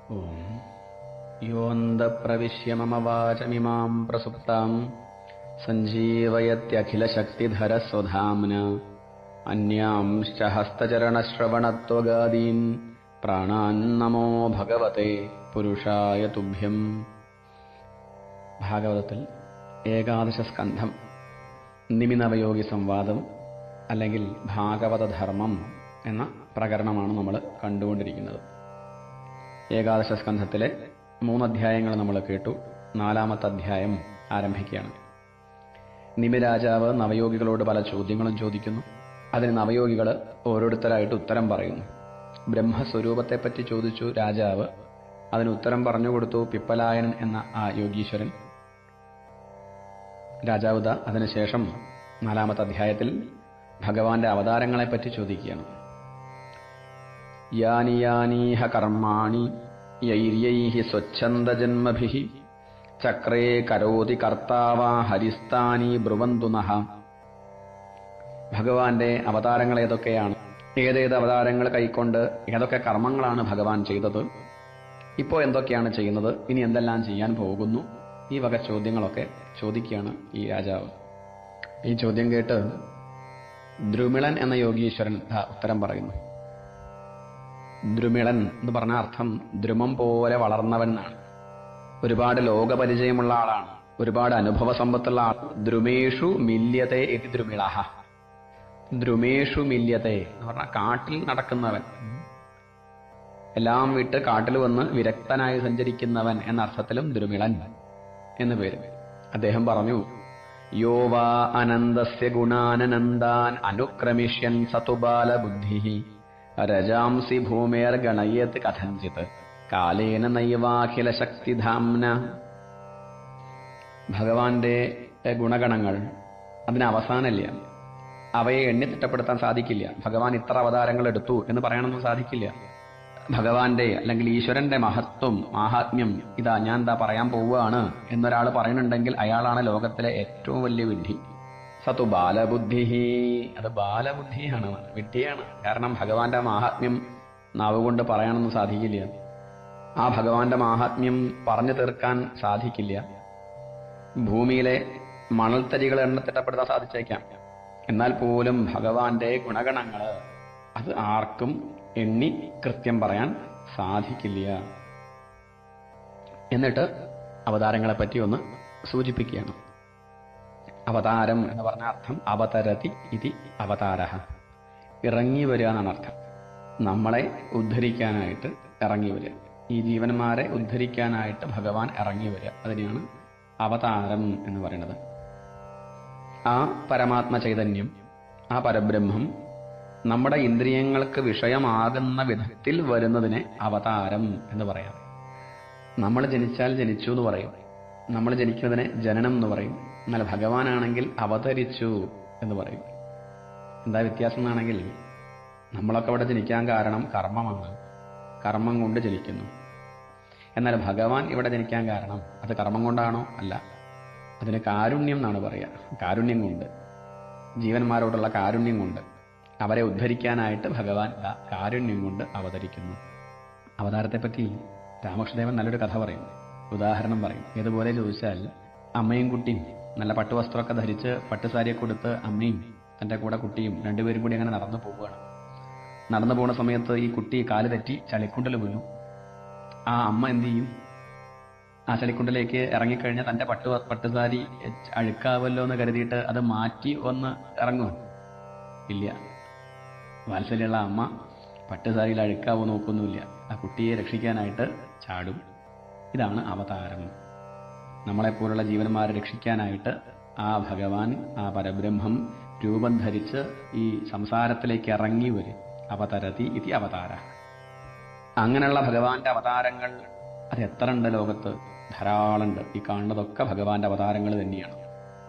ഓം യോന്തപ്രവിശ്യ മമ വാചമിമാം പ്രസുപ്താം സഞ്ജീവയത്യഖിലശക്തിധരസ്വധാംന അന്യാംശ്ച ഹസ്തചരണശ്രവണത്വഗാദീൻ പ്രാണാൻ നമോ ഭഗവത്തെ പുരുഷായ തുഭ്യം ഭാഗവതത്തിൽ ഏകാദശ സ്കന്ധം നിമിനവയോഗി സംവാദം അല്ലെങ്കിൽ ഭാഗവതധർമ്മം എന്ന പ്രകരണമാണ് നമ്മൾ കണ്ടുകൊണ്ടിരിക്കുന്നത് ഏകാദശ സ്കന്ധത്തിലെ മൂന്നധ്യായങ്ങൾ നമ്മൾ കേട്ടു നാലാമത്തെ അധ്യായം ആരംഭിക്കുകയാണ് നിമിരാജാവ് നവയോഗികളോട് പല ചോദ്യങ്ങളും ചോദിക്കുന്നു അതിന് നവയോഗികൾ ഓരോരുത്തരായിട്ട് ഉത്തരം പറയുന്നു ബ്രഹ്മസ്വരൂപത്തെപ്പറ്റി ചോദിച്ചു രാജാവ് അതിന് ഉത്തരം പറഞ്ഞു കൊടുത്തു പിപ്പലായനൻ എന്ന ആ യോഗീശ്വരൻ രാജാവുദ അതിനുശേഷം നാലാമത്തെ അധ്യായത്തിൽ ഭഗവാന്റെ അവതാരങ്ങളെപ്പറ്റി ചോദിക്കുകയാണ് യാനി യാനീഹ കർമാണി യൈര്യൈഹി സ്വച്ഛന്ദജന്മഭിഃ ചക്രേ കരോതി കർത്താവാ ഹരിസ്ഥാനി ബ്രുവന്തു നഃ ഭഗവാന്റെ അവതാരങ്ങൾ ഏതൊക്കെയാണ് ഏതേത് അവതാരങ്ങൾ കൈക്കൊണ്ട് ഏതൊക്കെ കർമ്മങ്ങളാണ് ഭഗവാൻ ചെയ്തത് ഇപ്പോൾ എന്തൊക്കെയാണ് ചെയ്യുന്നത് ഇനി എന്തെല്ലാം ചെയ്യാൻ പോകുന്നു ഈ വക ചോദ്യങ്ങളൊക്കെ ചോദിക്കുകയാണ് ഈ രാജാവ് ഈ ചോദ്യം കേട്ട് ദ്രുമിളൻ എന്ന യോഗീശ്വരൻ ദാ ഉത്തരം പറയുന്നു ദ്രുമിളൻ എന്ന് പറഞ്ഞ അർത്ഥം ദ്രുമം പോലെ വളർന്നവൻ എന്നാണ് ഒരുപാട് ലോകപരിചയമുള്ള ആളാണ് ഒരുപാട് അനുഭവ സമ്പത്തുള്ള ആൾ ദ്രുമേഷു മില്യത്തെ ഇതി ദ്രുമിളഹ ദ്രുമേഷു മില്യത്തെ എന്ന് പറഞ്ഞാൽ കാട്ടിൽ നടക്കുന്നവൻ എല്ലാം വിട്ട് കാട്ടിൽ വന്ന് വിരക്തനായി സഞ്ചരിക്കുന്നവൻ എന്ന അർത്ഥത്തിലും ദ്രുമിളൻ എന്ന് പേര് അദ്ദേഹം പറഞ്ഞു യോ വാ അനന്തസ്യ ഗുണാനനന്ദാൻ അനുക്രമിഷ്യൻ സതുബാലബുദ്ധി രജാംസി ഭൂമേർ ഗണയത് കഥഞ്ചിത് കാലേന നൈവാഖില ശക്തിധാംന ഭഗവാന്റെ ഗുണഗണങ്ങൾ അതിന് അവസാനമില്ല അവയെ എണ്ണി തിട്ടപ്പെടുത്താൻ സാധിക്കില്ല ഭഗവാൻ ഇത്ര അവതാരങ്ങൾ എടുത്തു എന്ന് പറയാനൊന്നും സാധിക്കില്ല ഭഗവാന്റെ അല്ലെങ്കിൽ ഈശ്വരന്റെ മഹത്വം മാഹാത്മ്യം ഇതാ ഞാൻ എന്താ പറയാൻ പോവുകയാണ് എന്നൊരാൾ പറയുന്നുണ്ടെങ്കിൽ അയാളാണ് ലോകത്തിലെ ഏറ്റവും വലിയ വിഡ്ഢി സതു ബാലബുദ്ധി അത് ബാലബുദ്ധിയാണ് വിഡ്ഢിയാണ് കാരണം ഭഗവാന്റെ മാഹാത്മ്യം നാവുകൊണ്ട് പറയാനൊന്നും സാധിക്കില്ല ആ ഭഗവാന്റെ മാഹാത്മ്യം പറഞ്ഞു തീർക്കാൻ സാധിക്കില്ല ഭൂമിയിലെ മണൽത്തരികൾ എണ്ണത്തിട്ടപ്പെടുത്താൻ സാധിച്ചേക്കാം എന്നാൽ പോലും ഭഗവാന്റെ ഗുണഗണങ്ങള് അത് ആർക്കും എണ്ണി കൃത്യം പറയാൻ സാധിക്കില്ല എന്നിട്ട് അവതാരങ്ങളെ പറ്റി ഒന്ന് സൂചിപ്പിക്കുകയാണ് അവതാരം എന്ന് പറഞ്ഞ അർത്ഥം അവതരതി ഇതി അവതാര ഇറങ്ങി വരിക എന്നാണ് അർത്ഥം നമ്മളെ ഉദ്ധരിക്കാനായിട്ട് ഇറങ്ങി വരിക ഈ ജീവന്മാരെ ഉദ്ധരിക്കാനായിട്ട് ഭഗവാൻ ഇറങ്ങി വരിക അതിനെയാണ് അവതാരം എന്ന് പറയുന്നത് ആ പരമാത്മ ചൈതന്യം ആ പരബ്രഹ്മം നമ്മുടെ ഇന്ദ്രിയങ്ങൾക്ക് വിഷയമാകുന്ന വിധത്തിൽ വരുന്നതിനെ അവതാരം എന്ന് പറയാം നമ്മൾ ജനിച്ചാൽ ജനിച്ചു എന്ന് പറയും നമ്മൾ ജനിക്കുന്നതിനെ ജനനം എന്ന് പറയും എന്നാൽ ഭഗവാനാണെങ്കിൽ അവതരിച്ചു എന്ന് പറയും എന്താ വ്യത്യാസം എന്നാണെങ്കിൽ നമ്മളൊക്കെ അവിടെ ജനിക്കാൻ കാരണം കർമ്മമാണ് കർമ്മം കൊണ്ട് ജനിക്കുന്നു എന്നാൽ ഭഗവാൻ ഇവിടെ ജനിക്കാൻ കാരണം അത് കർമ്മം കൊണ്ടാണോ അല്ല അതിന് കാരുണ്യം എന്നാണ് പറയുക കാരുണ്യം കൊണ്ട് ജീവന്മാരോടുള്ള കാരുണ്യം കൊണ്ട് അവരെ ഉദ്ധരിക്കാനായിട്ട് ഭഗവാൻ കാരുണ്യം കൊണ്ട് അവതരിക്കുന്നു അവതാരത്തെപ്പറ്റി രാമകൃഷ്ണദേവൻ നല്ലൊരു കഥ പറയും ഉദാഹരണം പറയും ഏതുപോലെ ചോദിച്ചാൽ അമ്മയും കുട്ടിയും നല്ല പട്ടുവസ്ത്രമൊക്കെ ധരിച്ച് പട്ടുസാരിയെ കൊടുത്ത് അമ്മയും തൻ്റെ കൂടെ കുട്ടിയും രണ്ടുപേരും കൂടി അങ്ങനെ നടന്നു പോവുകയാണ് നടന്നു പോകുന്ന സമയത്ത് ഈ കുട്ടി കാല് തെറ്റി ചളിക്കുണ്ടൽ വീണു ആ അമ്മ എന്ത് ചെയ്യും ആ ചളിക്കുണ്ടലേക്ക് ഇറങ്ങിക്കഴിഞ്ഞാൽ തൻ്റെ പട്ടു പട്ടുസാരി അഴുക്കാവല്ലോ എന്ന് കരുതിയിട്ട് അത് മാറ്റി ഒന്ന് ഇറങ്ങും ഇല്ല വാത്സല്യമുള്ള അമ്മ പട്ടുസാരിയിൽ അഴുക്കാവോ നോക്കൊന്നുമില്ല ആ കുട്ടിയെ രക്ഷിക്കാനായിട്ട് ചാടും ഇതാണ് അവതാരം നമ്മളെപ്പോലുള്ള ജീവന്മാരെ രക്ഷിക്കാനായിട്ട് ആ ഭഗവാൻ ആ പരബ്രഹ്മം രൂപം ധരിച്ച് ഈ സംസാരത്തിലേക്ക് ഇറങ്ങി വരും അവതരതി ഇതി അവതാര അങ്ങനെയുള്ള ഭഗവാന്റെ അവതാരങ്ങൾ അത് എത്ര ഉണ്ട് ലോകത്ത് ധാരാളമുണ്ട് ഈ കാണുന്നതൊക്കെ ഭഗവാന്റെ അവതാരങ്ങൾ തന്നെയാണ്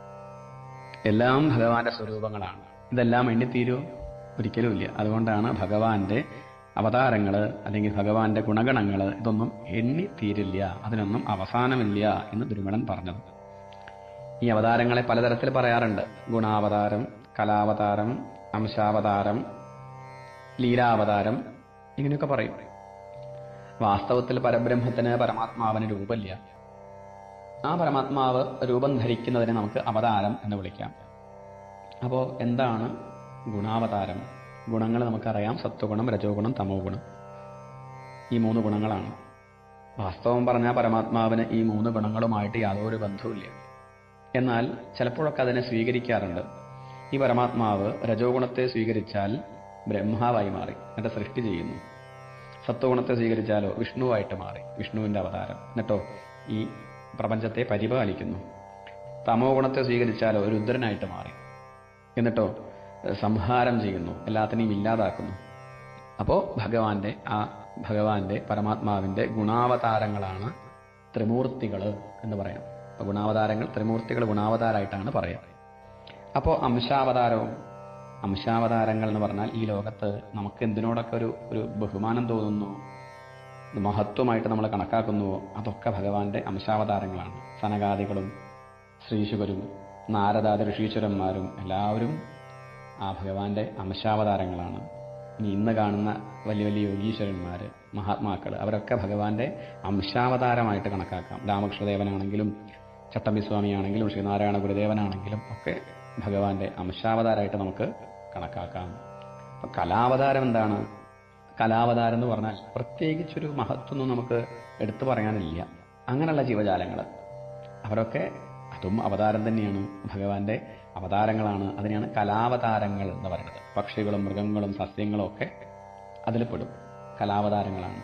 എല്ലാം ഭഗവാന്റെ സ്വരൂപങ്ങളാണ് ഇതെല്ലാം എണ്ണിത്തീരുമോ ഒരിക്കലും ഇല്ല അതുകൊണ്ടാണ് ഭഗവാന്റെ അവതാരങ്ങള് അല്ലെങ്കിൽ ഭഗവാന്റെ ഗുണഗണങ്ങള് ഇതൊന്നും എണ്ണി തീരില്ല അതിനൊന്നും അവസാനമില്ല എന്ന് ദുരുമണൻ പറഞ്ഞത് ഈ അവതാരങ്ങളെ പലതരത്തിൽ പറയാറുണ്ട് ഗുണാവതാരം കലാവതാരം അംശാവതാരം ലീലാവതാരം ഇങ്ങനെയൊക്കെ പറയും വാസ്തവത്തിൽ പരബ്രഹ്മത്തിന് പരമാത്മാവിന് രൂപമില്ല ആ പരമാത്മാവ് രൂപം ധരിക്കുന്നതിനെ നമുക്ക് അവതാരം എന്ന് വിളിക്കാം അപ്പോൾ എന്താണ് ഗുണാവതാരം ഗുണങ്ങൾ നമുക്കറിയാം സത്വഗുണം രജോഗുണം തമോ ഗുണം ഈ മൂന്ന് ഗുണങ്ങളാണ് വാസ്തവം പറഞ്ഞാൽ പരമാത്മാവിന് ഈ മൂന്ന് ഗുണങ്ങളുമായിട്ട് യാതൊരു ബന്ധവുമില്ല എന്നാൽ ചിലപ്പോഴൊക്കെ അതിനെ സ്വീകരിക്കാറുണ്ട് ഈ പരമാത്മാവ് രജോഗുണത്തെ സ്വീകരിച്ചാൽ ബ്രഹ്മാവായി മാറി എന്നിട്ട് സൃഷ്ടി ചെയ്യുന്നു സത്വഗുണത്തെ സ്വീകരിച്ചാലോ വിഷ്ണുവായിട്ട് മാറി വിഷ്ണുവിന്റെ അവതാരം എന്നിട്ടോ ഈ പ്രപഞ്ചത്തെ പരിപാലിക്കുന്നു തമോ ഗുണത്തെ സ്വീകരിച്ചാലോ രുദ്രനായിട്ട് മാറി എന്നിട്ടോ സംഹാരം ചെയ്യുന്നു എല്ലാത്തിനെയും ഇല്ലാതാക്കുന്നു അപ്പോൾ ഭഗവാന്റെ ആ ഭഗവാന്റെ പരമാത്മാവിന്റെ ഗുണാവതാരങ്ങളാണ് ത്രിമൂർത്തികൾ എന്ന് പറയാം അപ്പൊ ഗുണാവതാരങ്ങൾ ത്രിമൂർത്തികൾ ഗുണാവതാരായിട്ടാണ് പറയാം അപ്പോൾ അംശാവതാരവും അംശാവതാരങ്ങൾ എന്ന് പറഞ്ഞാൽ ഈ ലോകത്ത് നമുക്ക് എന്തിനോടൊക്കെ ഒരു ഒരു ബഹുമാനം തോന്നുന്നു മഹത്വമായിട്ട് നമ്മൾ കണക്കാക്കുന്നുവോ അതൊക്കെ ഭഗവാന്റെ അംശാവതാരങ്ങളാണ് സനകാദികളും ശ്രീശുകരും നാരദാദി ഋഷീശ്വരന്മാരും എല്ലാവരും ആ ഭഗവാന്റെ അംശാവതാരങ്ങളാണ് ഇനി ഇന്ന് കാണുന്ന വലിയ വലിയ യോഗീശ്വരന്മാർ മഹാത്മാക്കൾ അവരൊക്കെ ഭഗവാന്റെ അംശാവതാരമായിട്ട് കണക്കാക്കാം രാമകൃഷ്ണദേവനാണെങ്കിലും ചട്ടമ്പിസ്വാമിയാണെങ്കിലും ശ്രീനാരായണ ഗുരുദേവനാണെങ്കിലും ഒക്കെ ഭഗവാന്റെ അംശാവതാരമായിട്ട് നമുക്ക് കണക്കാക്കാം അപ്പൊ കലാവതാരം എന്താണ് കലാവതാരം എന്ന് പറഞ്ഞാൽ പ്രത്യേകിച്ചൊരു മഹത്വമൊന്നും നമുക്ക് എടുത്തു പറയാനില്ല അങ്ങനെയുള്ള ജീവജാലങ്ങൾ അവരൊക്കെ അതും അവതാരം തന്നെയാണ് ഭഗവാന്റെ അവതാരങ്ങളാണ് അതിനെയാണ് കലാവതാരങ്ങൾ എന്ന് പറയുന്നത് പക്ഷികളും മൃഗങ്ങളും സസ്യങ്ങളും ഒക്കെ അതിൽ പെടും കലാവതാരങ്ങളാണ്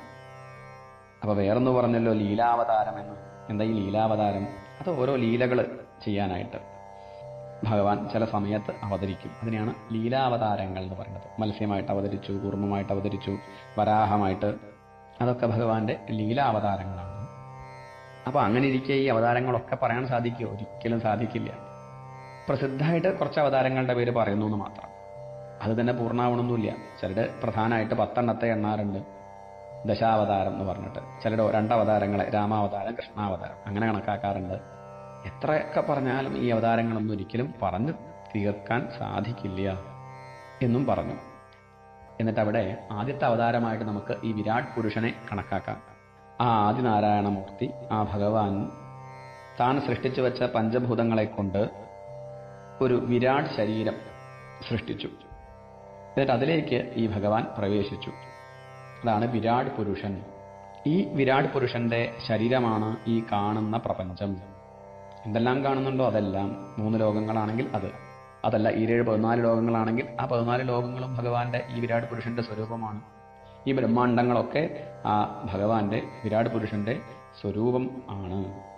അപ്പൊ വേറൊന്ന് പറഞ്ഞല്ലോ ലീലാവതാരം എന്ന് എന്താ ഈ ലീലാവതാരം അത് ഓരോ ലീലകൾ ചെയ്യാനായിട്ട് ഭഗവാൻ ചില സമയത്ത് അവതരിക്കും അതിനെയാണ് ലീലാവതാരങ്ങൾ എന്ന് പറയുന്നത് മത്സ്യമായിട്ട് അവതരിച്ചു കൂർമ്മമായിട്ട് അവതരിച്ചു വരാഹമായിട്ട് അതൊക്കെ ഭഗവാന്റെ ലീലാവതാരങ്ങളാണ് അപ്പൊ അങ്ങനെ ഇരിക്കെ ഈ അവതാരങ്ങളൊക്കെ പറയാൻ സാധിക്കുമോ ഒരിക്കലും സാധിക്കില്ല പ്രസിദ്ധമായിട്ട് കുറച്ച് അവതാരങ്ങളുടെ പേര് പറയുന്നു എന്ന് മാത്രം അത് തന്നെ പൂർണ്ണമാവണമെന്നില്ല ചിലര് പ്രധാനമായിട്ട് പത്തെണ്ണത്തെ എണ്ണാറുണ്ട് ദശാവതാരം എന്ന് പറഞ്ഞിട്ട് ചിലരുടെ രണ്ടവതാരങ്ങളെ രാമാവതാരം കൃഷ്ണാവതാരം അങ്ങനെ കണക്കാക്കാറുണ്ട് എത്രയൊക്കെ പറഞ്ഞാലും ഈ അവതാരങ്ങളൊന്നും ഒരിക്കലും പറഞ്ഞു തീർക്കാൻ സാധിക്കില്ല എന്നും പറഞ്ഞു എന്നിട്ട് അവിടെ ആദ്യത്തെ അവതാരമായിട്ട് നമുക്ക് ഈ വിരാട് പുരുഷനെ കണക്കാക്കാം ആ ആദിനാരായണമൂർത്തി ആ ഭഗവാൻ താൻ സൃഷ്ടിച്ചു വെച്ച പഞ്ചഭൂതങ്ങളെ കൊണ്ട് ഒരു വിരാട് ശരീരം സൃഷ്ടിച്ചു എന്നിട്ട് അതിലേക്ക് ഈ ഭഗവാൻ പ്രവേശിച്ചു അതാണ് വിരാട് പുരുഷൻ ഈ വിരാട് പുരുഷന്റെ ശരീരമാണ് ഈ കാണുന്ന പ്രപഞ്ചം എന്തെല്ലാം കാണുന്നുണ്ടോ അതെല്ലാം മൂന്ന് ലോകങ്ങളാണെങ്കിൽ അത് അതല്ല ഈരേഴ് പതിനാല് ലോകങ്ങളാണെങ്കിൽ ആ പതിനാല് ലോകങ്ങളും ഭഗവാന്റെ ഈ വിരാട് പുരുഷന്റെ സ്വരൂപമാണ് ഈ ബ്രഹ്മാണ്ടങ്ങളൊക്കെ ആ ഭഗവാന്റെ വിരാട് പുരുഷന്റെ സ്വരൂപം ആണ്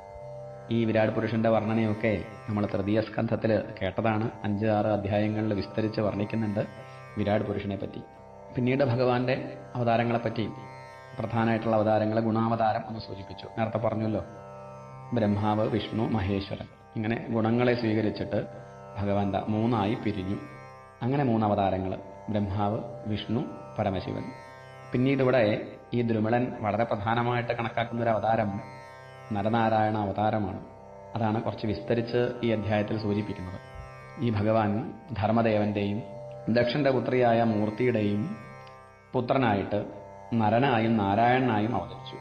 ഈ വിരാട് പുരുഷന്റെ വർണ്ണനയൊക്കെ നമ്മൾ തൃതീയ സ്കന്ധത്തിൽ കേട്ടതാണ് അഞ്ച് ആറ് അധ്യായങ്ങളിൽ വിസ്തരിച്ച് വർണ്ണിക്കുന്നുണ്ട് വിരാട് പുരുഷനെ പറ്റി പിന്നീട് ഭഗവാന്റെ അവതാരങ്ങളെപ്പറ്റി പ്രധാനമായിട്ടുള്ള അവതാരങ്ങളെ ഗുണാവതാരം എന്ന് സൂചിപ്പിച്ചു നേരത്തെ പറഞ്ഞല്ലോ ബ്രഹ്മാവ് വിഷ്ണു മഹേശ്വരൻ ഇങ്ങനെ ഗുണങ്ങളെ സ്വീകരിച്ചിട്ട് ഭഗവാൻ ദാ മൂന്നായി പിരിഞ്ഞു അങ്ങനെ മൂന്ന് അവതാരങ്ങൾ ബ്രഹ്മാവ് വിഷ്ണു പരമശിവൻ പിന്നീട് ഇവിടെ ഈ ദ്രുമളൻ വളരെ പ്രധാനമായിട്ട് കണക്കാക്കുന്ന ഒരു അവതാരം നരനാരായണ അവതാരമാണ് അതാണ് കുറച്ച് വിസ്തരിച്ച് ഈ അധ്യായത്തിൽ സൂചിപ്പിക്കുന്നത് ഈ ഭഗവാൻ ധർമ്മദേവന്റെയും ദക്ഷന്റെ പുത്രിയായ മൂർത്തിയുടെയും പുത്രനായിട്ട് നരനായും നാരായണനായും അവതരിച്ചു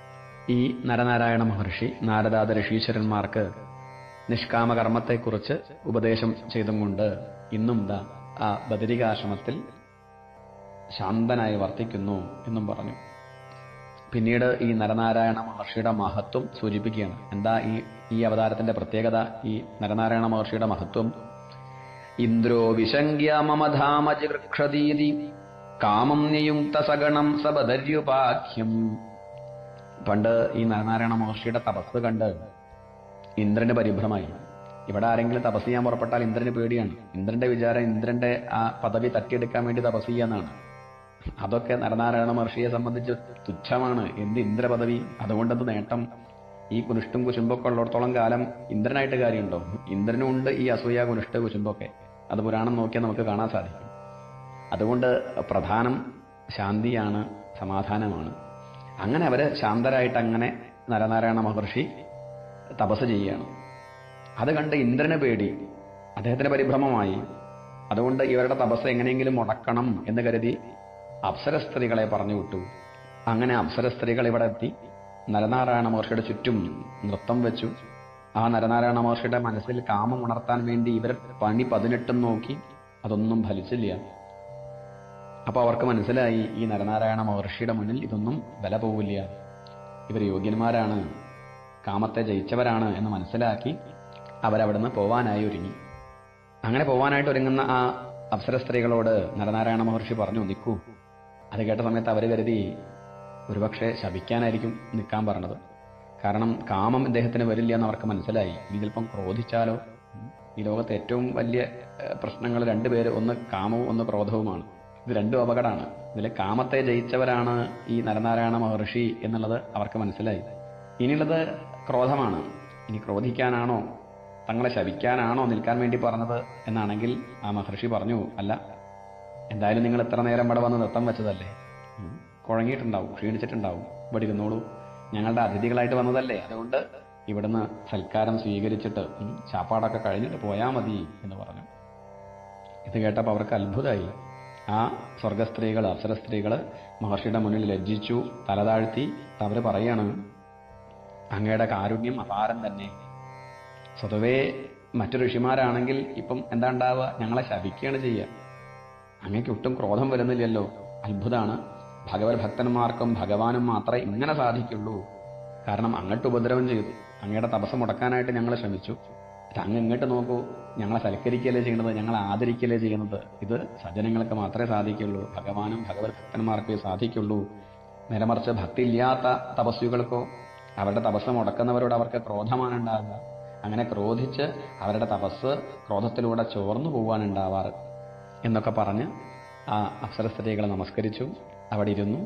ഈ നരനാരായണ മഹർഷി നാരദാദ ഋഷീശ്വരന്മാർക്ക് നിഷ്കാമകർമ്മത്തെക്കുറിച്ച് ഉപദേശം ചെയ്തും കൊണ്ട് ഇന്നും ദാ ആ ബദരികാശ്രമത്തിൽ ശാന്തനായി വർത്തിക്കുന്നു എന്നും പറഞ്ഞു പിന്നീട് ഈ നരനാരായണ മഹർഷിയുടെ മഹത്വം സൂചിപ്പിക്കുകയാണ് എന്താ ഈ ഈ അവതാരത്തിന്റെ പ്രത്യേകത ഈ നരനാരായണ മഹർഷിയുടെ മഹത്വം ഇന്ദ്രോ വിശങ്ക്യ മമധാമജികൃക്ഷതീതി കാമം നിയുക്ത സഗണം സബദര്യുപാഖ്യം പണ്ട് ഈ നരനാരായണ മഹർഷിയുടെ തപസ് കണ്ട് ഇന്ദ്രന് പരിഭ്രമായി ഇവിടെ ആരെങ്കിലും തപസ് ചെയ്യാൻ പുറപ്പെട്ടാൽ ഇന്ദ്രന് പേടിയാണ് ഇന്ദ്രന്റെ വിചാരം ഇന്ദ്രന്റെ ആ പദവി തട്ടിയെടുക്കാൻ വേണ്ടി തപസ് ചെയ്യാന്നാണ് അതൊക്കെ നരനാരായണ മഹർഷിയെ സംബന്ധിച്ച് തുച്ഛമാണ് എന്ത് ഇന്ദ്രപദവി അതുകൊണ്ടത് നേട്ടം ഈ കുനിഷ്ടും കുശുമ്പൊക്കെ ഉള്ളിടത്തോളം കാലം ഇന്ദ്രനായിട്ട് കാര്യമുണ്ടോ ഇന്ദ്രനും ഉണ്ട് ഈ അസൂയ കുനിഷ്ട് കുശുമ്പൊക്കെ അത് പുരാണം നോക്കിയാൽ നമുക്ക് കാണാൻ സാധിക്കും അതുകൊണ്ട് പ്രധാനം ശാന്തിയാണ് സമാധാനമാണ് അങ്ങനെ അവര് ശാന്തരായിട്ട് അങ്ങനെ നരനാരായണ മഹർഷി തപസ് ചെയ്യുകയാണ് അത് കണ്ട് ഇന്ദ്രന് പേടി അദ്ദേഹത്തിന് പരിഭ്രമമായി അതുകൊണ്ട് ഇവരുടെ തപസ് എങ്ങനെയെങ്കിലും മുടക്കണം എന്ന് കരുതി അപ്സരസ്ത്രീകളെ പറഞ്ഞു വിട്ടു അങ്ങനെ അപ്സര സ്ത്രീകൾ ഇവിടെ എത്തി നരനാരായണ മഹർഷിയുടെ ചുറ്റും നൃത്തം വെച്ചു ആ നരനാരായണ മഹർഷിയുടെ മനസ്സിൽ കാമം ഉണർത്താൻ വേണ്ടി ഇവർ പണി പതിനെട്ടും നോക്കി അതൊന്നും ഫലിച്ചില്ല അപ്പൊ അവർക്ക് മനസ്സിലായി ഈ നരനാരായണ മഹർഷിയുടെ മുന്നിൽ ഇതൊന്നും വില പോവില്ല ഇവർ യോഗ്യന്മാരാണ് കാമത്തെ ജയിച്ചവരാണ് എന്ന് മനസ്സിലാക്കി അവരവിടുന്ന് പോവാനായി ഒരുങ്ങി അങ്ങനെ പോവാനായിട്ട് ഒരുങ്ങുന്ന ആ അപ്സര സ്ത്രീകളോട് നരനാരായണ മഹർഷി പറഞ്ഞു നിൽക്കൂ അത് കേട്ട സമയത്ത് അവർ കരുതി ഒരുപക്ഷെ ശപിക്കാനായിരിക്കും നിൽക്കാൻ പറഞ്ഞത് കാരണം കാമം ഇദ്ദേഹത്തിന് വരില്ല എന്ന് അവർക്ക് മനസ്സിലായി ഇനി ചിലപ്പം ക്രോധിച്ചാലോ ഈ ലോകത്തെ ഏറ്റവും വലിയ ഏഹ്, പ്രശ്നങ്ങൾ രണ്ടുപേര് ഒന്ന് കാമവും ഒന്ന് ക്രോധവുമാണ് ഇത് രണ്ടും അപകടമാണ് ഇതിൽ കാമത്തെ ജയിച്ചവരാണ് ഈ നരനാരായണ മഹർഷി എന്നുള്ളത് അവർക്ക് മനസ്സിലായി ഇനിയുള്ളത് ക്രോധമാണ് ഇനി ക്രോധിക്കാനാണോ തങ്ങളെ ശപിക്കാനാണോ നിൽക്കാൻ വേണ്ടി പറഞ്ഞത് എന്നാണെങ്കിൽ ആ മഹർഷി പറഞ്ഞു അല്ല എന്തായാലും നിങ്ങൾ എത്ര നേരം ഇവിടെ വന്ന് നൃത്തം വെച്ചതല്ലേ ഉം. കുഴങ്ങിയിട്ടുണ്ടാവും ക്ഷീണിച്ചിട്ടുണ്ടാവും ഇവിടെ ഇരുന്നോളൂ ഞങ്ങളുടെ അതിഥികളായിട്ട് വന്നതല്ലേ അതുകൊണ്ട് ഇവിടുന്ന് സൽക്കാരം സ്വീകരിച്ചിട്ട് ഉം, ചാപ്പാടൊക്കെ കഴിഞ്ഞിട്ട് പോയാൽ മതി എന്ന് പറഞ്ഞു ഇത് കേട്ടപ്പോൾ അവർക്ക് അത്ഭുതമായി ആ സ്വർഗസ്ത്രീകൾ അപ്സര സ്ത്രീകൾ മഹർഷിയുടെ മുന്നിൽ ലജ്ജിച്ചു തലതാഴ്ത്തി അവർ പറയാണ് അങ്ങയുടെ കാരുണ്യം അപാരം തന്നെ സ്വതവേ മറ്റു ഋഷിമാരാണെങ്കിൽ ഇപ്പം എന്താ ഉണ്ടാവുക ഞങ്ങളെ ശപിക്കുകയാണ് ചെയ്യുക അങ്ങേക്ക് ഒട്ടും ക്രോധം വരുന്നില്ലല്ലോ അത്ഭുതമാണ് ഭഗവത് ഭക്തന്മാർക്കും ഭഗവാനും മാത്രമേ ഇങ്ങനെ സാധിക്കുള്ളൂ കാരണം അങ്ങോട്ട് ഉപദ്രവം ചെയ്തു അങ്ങയുടെ തപസ് മുടക്കാനായിട്ട് ഞങ്ങൾ ശ്രമിച്ചു ഇത് അങ്ങ് ഇങ്ങോട്ട് നോക്കൂ ഞങ്ങളെ സൽക്കരിക്കലേ ചെയ്യുന്നത് ഞങ്ങളെ ആദരിക്കലേ ചെയ്യുന്നത് ഇത് സജ്ജനങ്ങൾക്ക് മാത്രമേ സാധിക്കുള്ളൂ ഭഗവാനും ഭഗവത് ഭക്തന്മാർക്കേ സാധിക്കുള്ളൂ നേരമറിച്ച് ഭക്തി ഇല്ലാത്ത തപസ്വികൾക്കോ അവരുടെ തപസ് മുടക്കുന്നവരോട് അവർക്ക് ക്രോധമാണ് ഉണ്ടാകുക അങ്ങനെ ക്രോധിച്ച് അവരുടെ തപസ് ക്രോധത്തിലൂടെ ചോർന്നു പോവാനുണ്ടാവാറ് എന്നൊക്കെ പറഞ്ഞ് ആ അപ്സര സ്ത്രീകളെ നമസ്കരിച്ചു അവിടെ ഇരുന്നു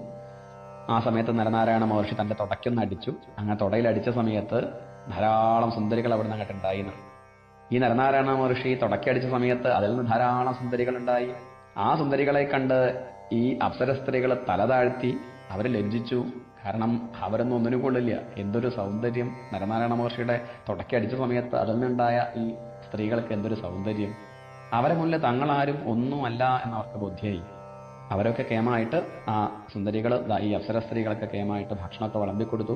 ആ സമയത്ത് നരനാരായണ മഹർഷി തന്റെ തുടയ്ക്കൊന്ന് അടിച്ചു അങ്ങനെ തുടയിൽ അടിച്ച സമയത്ത് ധാരാളം സുന്ദരികൾ അവിടെ നിന്ന് അങ്ങോട്ട് ഉണ്ടായിരുന്നു ഈ നരനാരായണ മഹർഷി തുടക്കടിച്ച സമയത്ത് അതിൽ നിന്ന് ധാരാളം സുന്ദരികൾ ഉണ്ടായി ആ സുന്ദരികളെ കണ്ട് ഈ അപ്സര സ്ത്രീകൾ തല താഴ്ത്തി അവർ ലജ്ജിച്ചു കാരണം അവരൊന്നും ഒന്നിനും കൊള്ളില്ല എന്തൊരു സൗന്ദര്യം നരനാരായണ മഹർഷിയുടെ തുടക്കടിച്ച സമയത്ത് അതിൽ നിന്നുണ്ടായ ഈ സ്ത്രീകൾക്ക് എന്തൊരു സൗന്ദര്യം അവരെ മുന്നിൽ തങ്ങളാരും ഒന്നുമല്ല എന്ന് അവർക്ക് ബോധ്യമായി അവരൊക്കെ കേമായിട്ട് ആ സുന്ദരികൾ ഈ അപ്സര സ്ത്രീകളൊക്കെ കേമായിട്ട് ഭക്ഷണമൊക്കെ വിളമ്പിക്കൊടുത്തു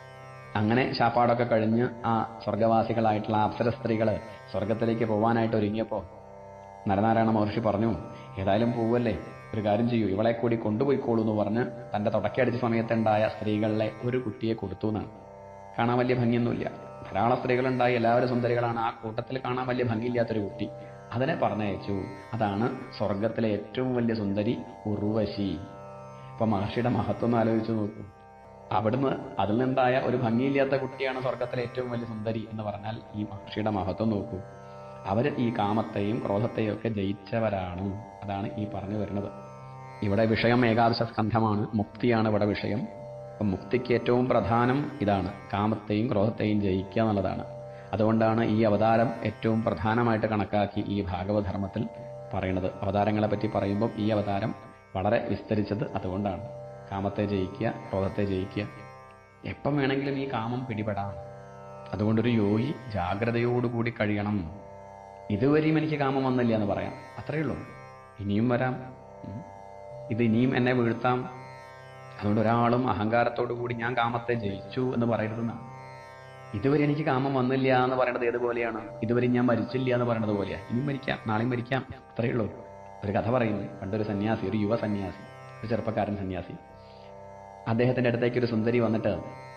അങ്ങനെ ശാപ്പാടൊക്കെ കഴിഞ്ഞ് ആ സ്വർഗവാസികളായിട്ടുള്ള ആ അപ്സര സ്ത്രീകൾ സ്വർഗത്തിലേക്ക് പോവാനായിട്ട് ഒരുങ്ങിയപ്പോൾ നരനാരായണ മഹർഷി പറഞ്ഞു ഏതായാലും പോവല്ലേ ഒരു കാര്യം ചെയ്യൂ ഇവളെ കൂടി കൊണ്ടുപോയിക്കോളൂ എന്ന് പറഞ്ഞ് തന്റെ തുടക്കടിച്ച സമയത്തുണ്ടായ സ്ത്രീകളിലെ ഒരു കുട്ടിയെ കൊടുത്തു എന്നാണ് കാണാൻ വലിയ ഭംഗിയൊന്നുമില്ല ധാരാളം സ്ത്രീകളുണ്ടായി എല്ലാവരും സുന്ദരികളാണ് ആ കൂട്ടത്തിൽ കാണാൻ വലിയ ഭംഗിയില്ലാത്തൊരു കുട്ടി അതിനെ പറഞ്ഞയച്ചു അതാണ് സ്വർഗത്തിലെ ഏറ്റവും വലിയ സുന്ദരി ഉർവശി അപ്പൊ മഹർഷിയുടെ മഹത്വം ഒന്ന് ആലോചിച്ച് നോക്കൂ അവിടുന്ന് അതിൽ നിന്നുണ്ടായ ഒരു ഭംഗിയില്ലാത്ത കുട്ടിയാണ് സ്വർഗത്തിലെ ഏറ്റവും വലിയ സുന്ദരി എന്ന് പറഞ്ഞാൽ ഈ മഹർഷിയുടെ മഹത്വം നോക്കൂ അവര് ഈ കാമത്തെയും ക്രോധത്തെയും ഒക്കെ ജയിച്ചവരാണ് അതാണ് ഈ പറഞ്ഞു വരുന്നത് ഇവിടെ വിഷയം ഏകാദശ സ്കന്ധമാണ് മുക്തിയാണ് ഇവിടെ വിഷയം അപ്പം മുക്തിക്ക് ഏറ്റവും പ്രധാനം ഇതാണ് കാമത്തെയും ക്രോധത്തെയും ജയിക്കുക എന്നുള്ളതാണ് അതുകൊണ്ടാണ് ഈ അവതാരം ഏറ്റവും പ്രധാനമായിട്ട് കണക്കാക്കി ഈ ഭാഗവധർമ്മത്തിൽ പറയുന്നത് അവതാരങ്ങളെ പറ്റി പറയുമ്പോൾ ഈ അവതാരം വളരെ വിസ്തരിച്ചത് അതുകൊണ്ടാണ് കാമത്തെ ജയിക്കുക ക്രോധത്തെ ജയിക്കുക എപ്പം വേണമെങ്കിലും ഈ കാമം പിടിപെടാം അതുകൊണ്ടൊരു യോഗി ജാഗ്രതയോടുകൂടി കഴിയണം ഇതുവരെയും എനിക്ക് കാമം വന്നില്ല എന്ന് പറയാം അത്രയേ ഉള്ളൂ ഇനിയും വരാം ഉം. ഇത് ഇനിയും എന്നെ വീഴ്ത്താം അതുകൊണ്ട് ഒരാളും അഹങ്കാരത്തോടു കൂടി ഞാൻ കാമത്തെ ജയിച്ചു എന്ന് പറയരുതെന്നാണ് ഇതുവരെ എനിക്ക് കാമം വന്നില്ല എന്ന് പറയുന്നത് ഏതുപോലെയാണ് ഇതുവരെ ഞാൻ മരിച്ചില്ല എന്ന് പറയുന്നത് പോലെയാ ഇനിയും മരിക്കാം നാളെയും മരിക്കാം അത്രയേ ഉള്ളൂ ഒരു കഥ പറയുന്നു പണ്ടൊരു സന്യാസി ഒരു യുവ സന്യാസി ഒരു ചെറുപ്പക്കാരൻ സന്യാസി അദ്ദേഹത്തിന്റെ അടുത്തേക്ക് ഒരു സുന്ദരി വന്നിട്ട്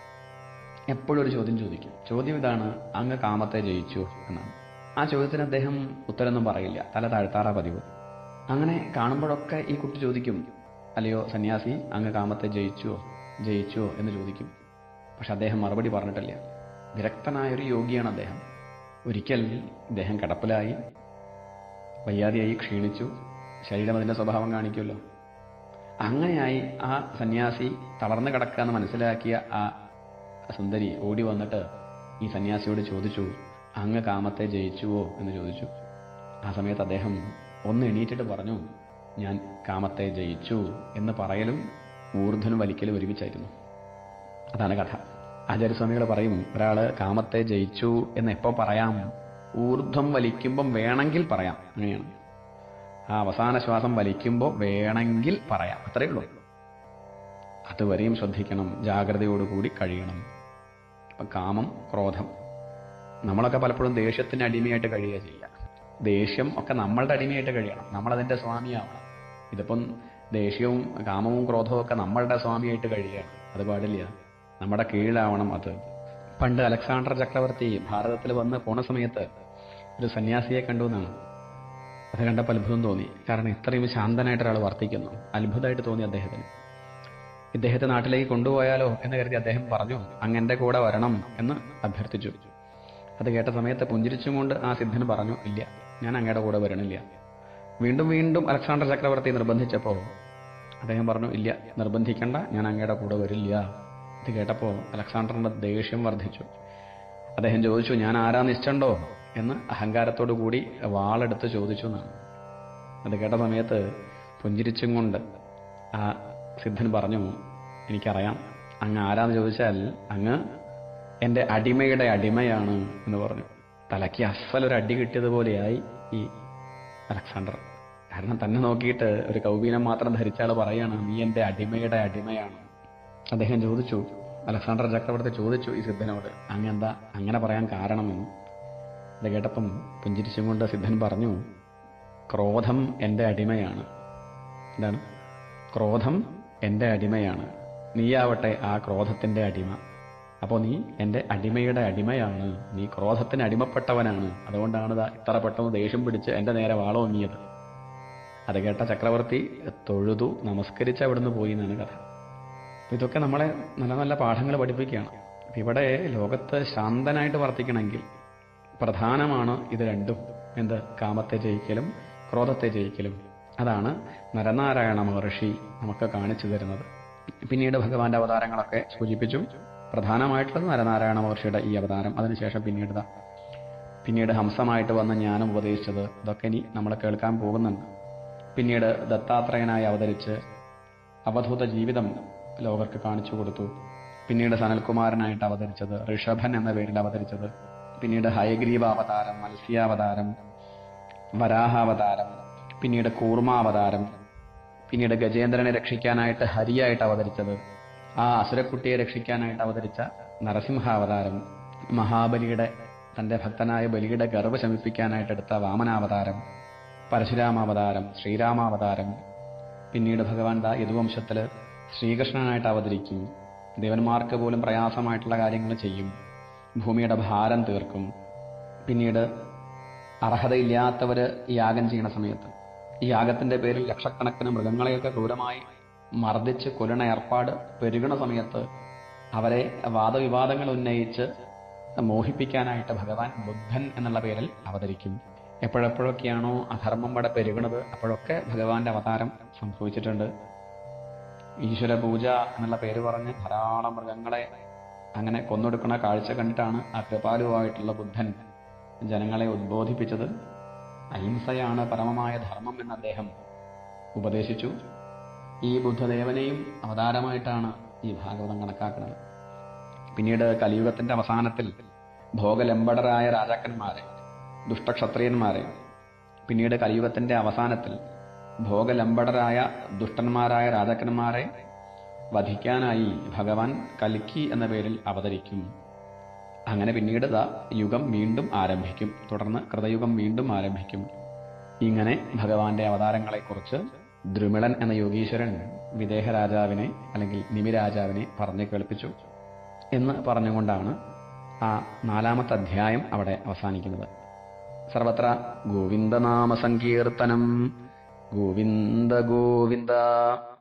എപ്പോഴും ഒരു ചോദ്യം ചോദിക്കും ചോദ്യം ഇതാണ് അങ്ങ് കാമത്തെ ജയിച്ചു എന്നാണ് ആ ചോദ്യത്തിന് അദ്ദേഹം ഉത്തരമൊന്നും പറയില്ല തല താഴ്ത്താറാ പതിവ് അങ്ങനെ കാണുമ്പോഴൊക്കെ ഈ കുട്ടി ചോദിക്കും അല്ലയോ സന്യാസി അങ്ങ് കാമത്തെ ജയിച്ചുവോ ജയിച്ചുവോ എന്ന് ചോദിക്കും പക്ഷെ അദ്ദേഹം മറുപടി പറഞ്ഞിട്ടില്ല വിരക്തനായ ഒരു യോഗിയാണ് അദ്ദേഹം ഒരിക്കൽ ഇദ്ദേഹം കിടപ്പിലായി വയ്യാതെയായി ക്ഷീണിച്ചു ശരീരം അതിന്റെ സ്വഭാവം കാണിക്കുമല്ലോ അങ്ങനെയായി ആ സന്യാസി തളർന്നു കിടക്കുക എന്ന് മനസ്സിലാക്കിയ ആ സുന്ദരി ഓടി വന്നിട്ട് ഈ സന്യാസിയോട് ചോദിച്ചു അങ്ങ് കാമത്തെ ജയിച്ചുവോ എന്ന് ചോദിച്ചു ആ സമയത്ത് അദ്ദേഹം ഒന്ന് എണീറ്റിട്ട് പറഞ്ഞു ഞാൻ കാമത്തെ ജയിച്ചു എന്ന് പറയലും ഊർധനും വലിക്കലും ഒരുമിച്ചായിരുന്നു അതാണ് കഥ ആചാര്യസ്വാമികൾ പറയും ഒരാള് കാമത്തെ ജയിച്ചു എന്ന് എപ്പോ പറയാം ഊർധ്വം വലിക്കുമ്പം വേണമെങ്കിൽ പറയാം അങ്ങനെയാണ് ആ അവസാന ശ്വാസം വലിക്കുമ്പോൾ വേണമെങ്കിൽ പറയാം അത്രയേ ഉള്ളൂ അതുവരെയും ശ്രദ്ധിക്കണം ജാഗ്രതയോടുകൂടി കഴിയണം അപ്പം കാമം ക്രോധം നമ്മളൊക്കെ പലപ്പോഴും ദേഷ്യത്തിന് അടിമയായിട്ട് കഴിയുക ചെയ്യുക ദേഷ്യം ഒക്കെ നമ്മളുടെ അടിമയായിട്ട് കഴിയണം നമ്മളതിൻ്റെ സ്വാമിയാവണം ഇതിപ്പം ദേഷ്യവും കാമവും ക്രോധവും ഒക്കെ നമ്മളുടെ സ്വാമിയായിട്ട് കഴിയുകയാണ് അത് പാടില്ല നമ്മുടെ കീഴിലാവണം അത് പണ്ട് അലക്സാണ്ടർ ചക്രവർത്തി ഭാരതത്തിൽ വന്ന് പോണ സമയത്ത് ഒരു സന്യാസിയെ കണ്ടു എന്നാണ് അത് കണ്ടപ്പോൾ അത്ഭുതം തോന്നി കാരണം ഇത്രയും ശാന്തനായിട്ട് ഒരാൾ വർത്തിക്കുന്നു അത്ഭുതമായിട്ട് തോന്നി അദ്ദേഹത്തിന് ഇദ്ദേഹത്തെ നാട്ടിലേക്ക് കൊണ്ടുപോയാലോ എന്ന് കരുതി അദ്ദേഹം പറഞ്ഞു അങ്ങന്റെ കൂടെ വരണം എന്ന് അഭ്യർത്ഥിച്ചു അത് കേട്ട സമയത്ത് പുഞ്ചിരിച്ചും കൊണ്ട് ആ സിദ്ധൻ പറഞ്ഞു ഇല്ല ഞാൻ അങ്ങയുടെ കൂടെ വരണില്ല വീണ്ടും വീണ്ടും അലക്സാണ്ടർ ചക്രവർത്തി നിർബന്ധിച്ചപ്പോൾ അദ്ദേഹം പറഞ്ഞു ഇല്ല നിർബന്ധിക്കണ്ട ഞാൻ അങ്ങയുടെ കൂടെ വരില്ല ഇത് കേട്ടപ്പോൾ അലക്സാണ്ടറിന്റെ ദേഷ്യം വർദ്ധിച്ചു അദ്ദേഹം ചോദിച്ചു ഞാൻ ആരാ നിശ്ചണ്ടോ എന്ന് അഹങ്കാരത്തോടു കൂടി വാളെടുത്ത് ചോദിച്ചു എന്നാണ് അത് കേട്ട സമയത്ത് പുഞ്ചിരിച്ചും കൊണ്ട് ആ സിദ്ധൻ പറഞ്ഞു എനിക്കറിയാം അങ്ങ് ആരാന്ന് ചോദിച്ചാൽ അങ്ങ് എൻ്റെ അടിമയുടെ അടിമയാണ് എന്ന് പറഞ്ഞു തലയ്ക്ക് അസ്സലൊരു അടി കിട്ടിയതുപോലെയായി ഈ അലക്സാണ്ടർ കാരണം തന്നെ നോക്കിയിട്ട് ഒരു കൗബീനം മാത്രം ധരിച്ചാൾ പറയാണ് നീ എൻ്റെ അടിമയുടെ അടിമയാണ് അദ്ദേഹം ചോദിച്ചു അലക്സാണ്ടർ ചക്രവർത്തി ചോദിച്ചു ഈ സിദ്ധനോട് അങ്ങെന്താ അങ്ങനെ പറയാൻ കാരണമെന്ന് ഇത് കേട്ടപ്പം പുഞ്ചിരിച്ചും കൊണ്ട് സിദ്ധൻ പറഞ്ഞു ക്രോധം എൻ്റെ അടിമയാണ് എന്താണ് ക്രോധം എൻ്റെ അടിമയാണ് നീയാവട്ടെ ആ ക്രോധത്തിൻ്റെ അടിമ അപ്പോൾ നീ എൻ്റെ അടിമയുടെ അടിമയാണ് നീ ക്രോധത്തിന് അടിമപ്പെട്ടവനാണ് അതുകൊണ്ടാണ് ദാ ഇത്ര പെട്ടെന്ന് ദേഷ്യം പിടിച്ച് എൻ്റെ നേരെ വാളോങ്ങിയത് അത് കേട്ട ചക്രവർത്തി തൊഴുതു നമസ്കരിച്ച് അവിടുന്ന് പോയി എന്നാണ് കഥ അപ്പൊ ഇതൊക്കെ നമ്മളെ നല്ല നല്ല പാഠങ്ങൾ പഠിപ്പിക്കുകയാണ് അപ്പൊ ഇവിടെ ലോകത്ത് ശാന്തനായിട്ട് വർത്തിക്കണമെങ്കിൽ പ്രധാനമാണ് ഇത് രണ്ടും എന്ത് കാമത്തെ ജയിക്കലും ക്രോധത്തെ ജയിക്കലും അതാണ് നരനാരായണ മഹർഷി നമുക്ക് കാണിച്ചു തരുന്നത് പിന്നീട് ഭഗവാന്റെ അവതാരങ്ങളൊക്കെ സൂചിപ്പിച്ചു പ്രധാനമായിട്ടുള്ളത് നരനാരായണ മഹർഷിയുടെ ഈ അവതാരം അതിനുശേഷം പിന്നീട് ദാ പിന്നീട് ഹംസമായിട്ട് വന്ന ജ്ഞാനം ഉപദേശിച്ചത് ഇതൊക്കെ ഇനി നമ്മൾ കേൾക്കാൻ പോകുന്നുണ്ട് പിന്നീട് ദത്താത്രേയനായി അവതരിച്ച് അവധൂത ജീവിതം ലോകർക്ക് കാണിച്ചു കൊടുത്തു പിന്നീട് സനൽകുമാരനായിട്ട് അവതരിച്ചത് ഋഷഭൻ എന്ന പേരിൽ അവതരിച്ചത് പിന്നീട് ഹയഗ്രീവ അവതാരം മത്സ്യാവതാരം വരാഹാവതാരം പിന്നീട് കൂർമാവതാരം പിന്നീട് ഗജേന്ദ്രനെ രക്ഷിക്കാനായിട്ട് ഹരിയായിട്ട് അവതരിച്ചത് ആ അസുരക്കുട്ടിയെ രക്ഷിക്കാനായിട്ട് അവതരിച്ച നരസിംഹാവതാരം മഹാബലിയുടെ തന്റെ ഭക്തനായ ബലിയുടെ ഗർവ് ശമിപ്പിക്കാനായിട്ട് എടുത്ത വാമനാവതാരം പരശുരാമാവതാരം ശ്രീരാമാവതാരം പിന്നീട് ഭഗവാൻ ദാ യദുവംശത്തില് ശ്രീകൃഷ്ണനായിട്ട് അവതരിക്കും ദേവന്മാർക്ക് പോലും പ്രയാസമായിട്ടുള്ള കാര്യങ്ങൾ ചെയ്യും ഭൂമിയുടെ ഭാരം തീർക്കും പിന്നീട് അർഹതയില്ലാത്തവര് യാഗം ചെയ്യണ സമയത്ത് ഈ യാഗത്തിന്റെ പേരിൽ ലക്ഷക്കണക്കിന് മൃഗങ്ങളെയൊക്കെ ക്രൂരമായി മർദ്ദിച്ച് കൊല്ലണ ഏർപ്പാട് പെരുകണ സമയത്ത് അവരെ വാദവിവാദങ്ങൾ ഉന്നയിച്ച് മോഹിപ്പിക്കാനായിട്ട് ഭഗവാൻ ബുദ്ധൻ എന്നുള്ള പേരിൽ അവതരിക്കും എപ്പോഴെപ്പോഴൊക്കെയാണോ അധർമ്മം ഇവിടെ പെരുകണത് അപ്പോഴൊക്കെ ഭഗവാന്റെ അവതാരം സംഭവിച്ചിട്ടുണ്ട് ഈശ്വര പൂജ എന്നുള്ള പേര് പറഞ്ഞ് ധാരാളം മൃഗങ്ങളെ അങ്ങനെ കൊന്നൊടുക്കുന്ന കാഴ്ച കണ്ടിട്ടാണ് ആ കൃപാലുവായിട്ടുള്ള ബുദ്ധൻ ജനങ്ങളെ ഉദ്ബോധിപ്പിച്ചത് അഹിംസയാണ് പരമമായ ധർമ്മം എന്ന് അദ്ദേഹം ഉപദേശിച്ചു ഈ ബുദ്ധദേവനെയും അവതാരമായിട്ടാണ് ഈ ഭാഗവതം കണക്കാക്കുന്നത് പിന്നീട് കലിയുഗത്തിന്റെ അവസാനത്തിൽ ഭോഗലംബടരായ രാജാക്കന്മാരെ ദുഷ്ടക്ഷത്രിയന്മാരെ പിന്നീട് കലിയുഗത്തിന്റെ അവസാനത്തിൽ ഭോഗലംബടരായ ദുഷ്ടന്മാരായ രാജാക്കന്മാരെ വധിക്കാനായി ഭഗവാൻ കൽക്കി എന്ന പേരിൽ അവതരിക്കും അങ്ങനെ പിന്നീട് ദാ യുഗം വീണ്ടും ആരംഭിക്കും തുടർന്ന് കൃതയുഗം വീണ്ടും ആരംഭിക്കും ഇങ്ങനെ ഭഗവാന്റെ അവതാരങ്ങളെക്കുറിച്ച് ദ്രുമിളൻ എന്ന യോഗീശ്വരൻ വിദേഹ രാജാവിനെ അല്ലെങ്കിൽ നിമിരാജാവിനെ പറഞ്ഞു കേൾപ്പിച്ചു എന്ന് പറഞ്ഞുകൊണ്ടാണ് ആ നാലാമത്തെ അധ്യായം അവിടെ അവസാനിക്കുന്നത് സർവത്ര ഗോവിന്ദനാമ സങ്കീർത്തനം ഗോവിന്ദ ഗോവിന്ദ